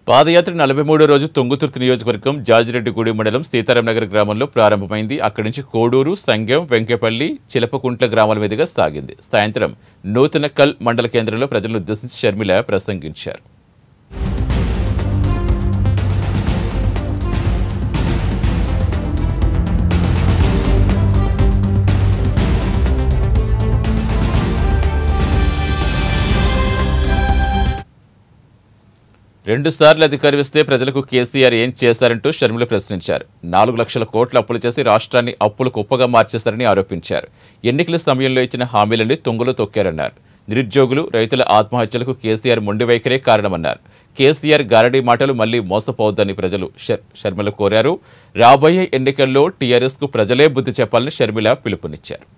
పాదయాత్ర నలభై మూడో రోజు తుంగుతుర్తి నియోజకవర్గం జాజిరెడ్డిగూడి మండలం సీతారాంనగర్ గ్రామంలో ప్రారంభమైంది అక్కడి నుంచి కోడూరు సంగెం వెంకేపల్లి చిలపకుంట్ల గ్రామాల మీదుగా సాగింది సాయంత్రం నూతనకల్ మండల కేంద్రంలో ప్రజలను ఉద్దేశించి షర్మిల ప్రసంగించారు రెండు సార్లు అధికారం ఇస్తే ప్రజలకు కేసీఆర్ ఏం చేశారంటూ షర్మిల ప్రశ్నించారు నాలుగు లక్షల కోట్ల అప్పులు చేసి రాష్ట్రాన్ని అప్పులకు కుప్పగా మార్చేశారని ఆరోపించారు ఎన్నికల సమయంలో ఇచ్చిన హామీలని తుంగలో తొక్కారన్నారు నిరుద్యోగులు రైతుల ఆత్మహత్యలకు కేసీఆర్ మొండి వైఖరే కారణమన్నారు కేసీఆర్ గారడీ మాటలు మళ్లీ మోసపోవద్దని ప్రజలు షర్- షర్మిల కోరారు రాబోయే ఎన్నికల్లో టీఆర్ఎస్కు ప్రజలే బుద్ధి చెప్పాలని షర్మిల పిలుపునిచ్చారు